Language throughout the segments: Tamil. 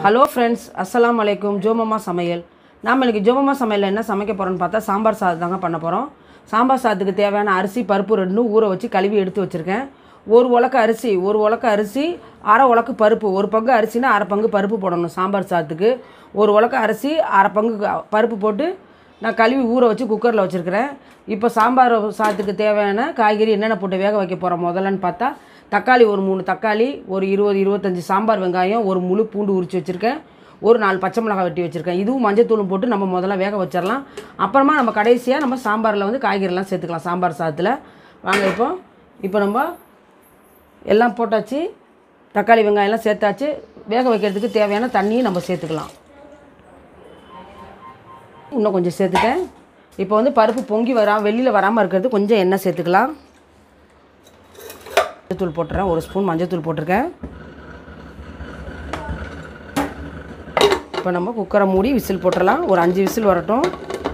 ஹலோ ஃப்ரெண்ட்ஸ் அஸ்ஸலாமு அலைக்கும் ஜோமம்மா சமையல் நாம் இன்னைக்கு ஜோமம்மா சமையலில் என்ன சமைக்க போகிறோம்னு பார்த்தா சாம்பார் சாதம் தாங்க பண்ண போகிறோம் சாம்பார் சாதத்துக்கு தேவையான அரிசி பருப்பு ரெண்டும் ஊற வச்சு கழுவி எடுத்து வச்சுருக்கேன் ஒரு உலக்க அரிசி ஒரு உலக்க அரிசி அரை உலக்கு பருப்பு ஒரு பங்கு அரிசினா அரை பங்கு பருப்பு போடணும் சாம்பார் சாதத்துக்கு ஒரு உலக்க அரிசி அரை பங்கு க- பருப்பு போட்டு நான் கழுவி ஊற வச்சு குக்கரில் வச்சுருக்கிறேன் இப்போ சாம்பார் சாதத்துக்கு தேவையான காய்கறி என்னென்ன போட்டு வேக வைக்க போகிறோம் முதல்லன்னு பார்த்தா தக்காளி ஒரு மூணு தக்காளி ஒரு இருபது இருபத்தஞ்சி சாம்பார் வெங்காயம் ஒரு முழு பூண்டு உரித்து வச்சுருக்கேன் ஒரு நாலு பச்சை மிளகாய் வெட்டி வச்சுருக்கேன் இதுவும் மஞ்சத்தூளும் போட்டு நம்ம முதல்ல வேக வச்சிடலாம் அப்புறமா நம்ம கடைசியாக நம்ம சாம்பாரில் வந்து காய்கறிலாம் சேர்த்துக்கலாம் சாம்பார் சாதத்தில் வாங்க இப்போ இப்போ நம்ம எல்லாம் போட்டாச்சு தக்காளி வெங்காயம்லாம் சேர்த்தாச்சு வேக வைக்கிறதுக்கு தேவையான தண்ணியும் நம்ம சேர்த்துக்கலாம் இன்னும் கொஞ்சம் சேர்த்துட்டேன் இப்போ வந்து பருப்பு பொங்கி வரா வெளியில் வராமல் இருக்கிறது கொஞ்சம் எண்ணெய் சேர்த்துக்கலாம் மஞ்சத்தூள் போட்டுறேன் ஒரு ஸ்பூன் மஞ்சத்தூள் போட்டிருக்கேன் இப்போ நம்ம குக்கரை மூடி விசில் போட்டுடலாம் ஒரு அஞ்சு விசில் வரட்டும்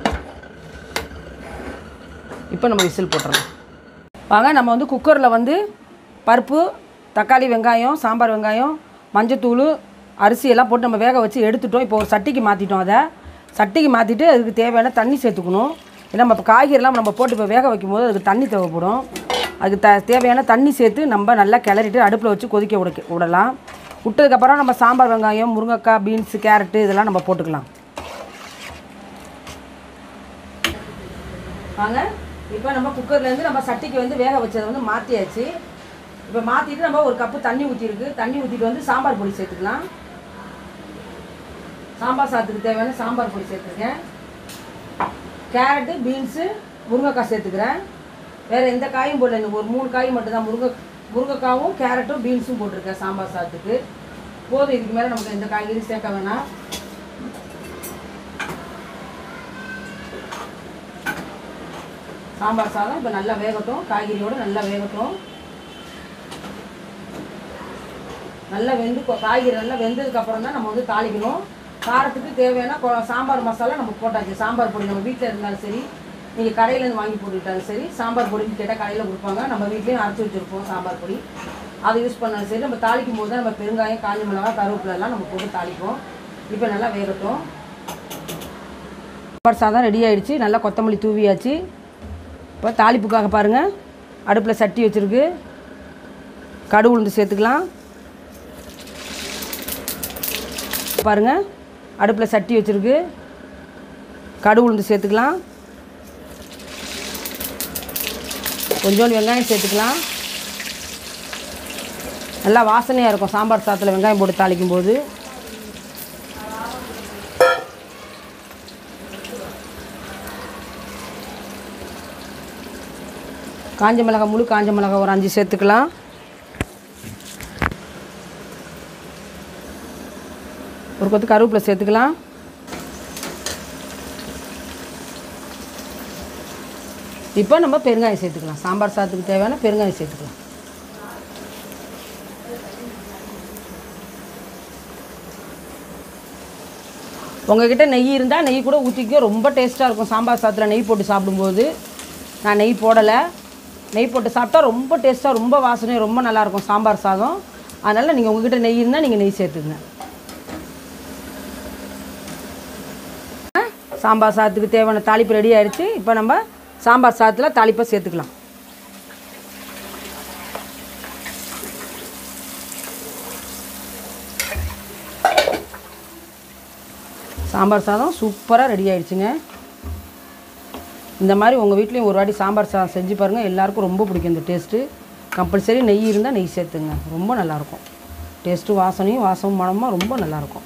இப்போ நம்ம விசில் போட்டுடலாம் வாங்க நம்ம வந்து குக்கரில் வந்து பருப்பு தக்காளி வெங்காயம் சாம்பார் வெங்காயம் மஞ்சத்தூள் அரிசி எல்லாம் போட்டு நம்ம வேக வச்சு எடுத்துட்டோம் இப்போ ஒரு சட்டிக்கு மாற்றிட்டோம் அதை சட்டிக்கு மாற்றிட்டு அதுக்கு தேவையான தண்ணி சேர்த்துக்கணும் ஏன்னா நம்ம இப்போ காய்கறிலாம் நம்ம போட்டு இப்போ வேக வைக்கும் போது அதுக்கு தண்ணி தேவைப்படும் அதுக்கு த தேவையான தண்ணி சேர்த்து நம்ம நல்லா கிளறிட்டு அடுப்பில் வச்சு கொதிக்க விட விடலாம் விட்டதுக்கப்புறம் நம்ம சாம்பார் வெங்காயம் முருங்கைக்காய் பீன்ஸு கேரட்டு இதெல்லாம் நம்ம போட்டுக்கலாம் வாங்க இப்போ நம்ம குக்கர்லேருந்து நம்ம சட்டிக்கு வந்து வேக வச்சதை வந்து மாற்றியாச்சு இப்போ மாற்றிட்டு நம்ம ஒரு கப்பு தண்ணி ஊற்றிருக்கு தண்ணி ஊற்றிட்டு வந்து சாம்பார் பொடி சேர்த்துக்கலாம் சாம்பார் சாதத்துக்கு தேவையான சாம்பார் பொடி சேர்த்துருக்கேன் கேரட்டு பீன்ஸு முருங்கைக்காய் சேர்த்துக்கிறேன் வேறு எந்த காயும் போடல எனக்கு ஒரு மூணு காய் மட்டும்தான் முருங்கை முருங்கைக்காவும் கேரட்டும் பீன்ஸும் போட்டிருக்கேன் சாம்பார் சாதத்துக்கு போதும் இதுக்கு மேலே நமக்கு எந்த காய்கறியும் சேர்க்க வேணாம் சாம்பார் சாதம் இப்போ நல்லா வேகட்டும் காய்கறியோடு நல்லா வேகட்டும் நல்லா வெந்து கொ- காய்கறி நல்லா வெந்ததுக்கு அப்புறம் தான் நம்ம வந்து தாளிக்கணும் காரத்துக்கு தேவையான கொ- சாம்பார் மசாலா நம்ம போட்டாச்சு சாம்பார் பொடி நம்ம வீட்டில் இருந்தாலும் சரி நீங்கள் கடையிலேருந்து வாங்கி போட்டுக்கிட்டாலும் சரி சாம்பார் பொடின்னு கேட்டால் கடையில் கொடுப்பாங்க நம்ம வீட்லேயும் அரைச்சி வச்சுருப்போம் சாம்பார் பொடி அதை யூஸ் பண்ணாலும் சரி நம்ம தாளிக்கும் போது தான் நம்ம பெருங்காயம் காஞ்ச மிளகாய் கருவேப்பிலை எல்லாம் நம்ம போட்டு தாளிப்போம் இப்போ நல்லா வேகட்டும் சாம்பார் சாதம் ரெடி ஆயிடுச்சு நல்லா கொத்தமல்லி தூவியாச்சு இப்போ தாளிப்புக்காக பாருங்கள் அடுப்பில் சட்டி வச்சுருக்கு கடுகு உளுந்து சேர்த்துக்கலாம் பாருங்கள் அடுப்பில் சட்டி வச்சுருக்கு கடுகு உளுந்து சேர்த்துக்கலாம் கொஞ்சோண்டு வெங்காயம் சேர்த்துக்கலாம் நல்லா வாசனையாக இருக்கும் சாம்பார் சாதத்தில் வெங்காயம் போட்டு தாளிக்கும் போது காஞ்ச மிளகாய் முழு காஞ்ச மிளகாய் ஒரு அஞ்சு சேர்த்துக்கலாம் ஒரு கொத்து கருவேப்பிலை சேர்த்துக்கலாம் இப்போ நம்ம பெருங்காயம் சேர்த்துக்கலாம் சாம்பார் சாதத்துக்கு தேவையான பெருங்காயம் சேர்த்துக்கலாம் உங்ககிட்ட நெய் இருந்தால் நெய் கூட ஊற்றிக்க ரொம்ப டேஸ்ட்டாக இருக்கும் சாம்பார் சாதத்தில் நெய் போட்டு சாப்பிடும்போது நான் நெய் போடலை நெய் போட்டு சாப்பிட்டா ரொம்ப டேஸ்ட்டாக ரொம்ப வாசனையாக ரொம்ப நல்லாயிருக்கும் சாம்பார் சாதம் அதனால் நீங்கள் உங்ககிட்ட நெய் இருந்தால் நீங்கள் நெய் சேர்த்துங்க சாம்பார் சாதத்துக்கு தேவையான தாளிப்பு ரெடி ஆயிடுச்சு இப்போ நம்ம சாம்பார் சாதத்தில் தாளிப்பை சேர்த்துக்கலாம் சாம்பார் சாதம் சூப்பராக ரெடி ஆயிடுச்சுங்க இந்த மாதிரி உங்கள் வீட்லேயும் ஒரு வாட்டி சாம்பார் சாதம் செஞ்சு பாருங்கள் எல்லாருக்கும் ரொம்ப பிடிக்கும் இந்த டேஸ்ட்டு கம்பல்சரி நெய் இருந்தால் நெய் சேர்த்துங்க ரொம்ப நல்லாயிருக்கும் டேஸ்ட்டு வாசனையும் வாசமும் மனமாக ரொம்ப நல்லாயிருக்கும்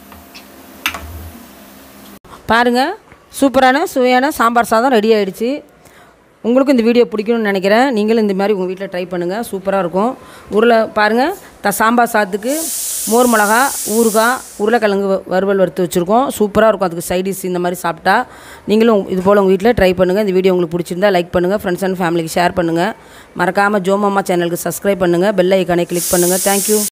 பாருங்கள் சூப்பரான சுவையான சாம்பார் சாதம் ரெடி ஆயிடுச்சு உங்களுக்கும் இந்த வீடியோ பிடிக்கும்னு நினைக்கிறேன் நீங்களும் இந்த மாதிரி உங்கள் வீட்டில் ட்ரை பண்ணுங்கள் சூப்பராக இருக்கும் உருளை பாருங்கள் த சாம்பார் சாதத்துக்கு மோர் மிளகா ஊறுகாய் உருளைக்கிழங்கு வ- வறுவல் வறுத்து வச்சுருக்கோம் சூப்பராக இருக்கும் அதுக்கு சைடிஷ் இந்த மாதிரி சாப்பிட்டா நீங்களும் இது போல் உங்கள் வீட்டில் ட்ரை பண்ணுங்கள் இந்த வீடியோ உங்களுக்கு பிடிச்சிருந்தா லைக் பண்ணுங்கள் ஃப்ரெண்ட்ஸ் அண்ட் ஃபேமிலிக்கு ஷேர் பண்ணுங்கள் மறக்காமல் ஜோமாமா சேனலுக்கு சப்ஸ்கிரைப் பண்ணுங்கள் பெல் ஐக்கானை கிளிக் பண்ணுங்கள் தேங்க்யூ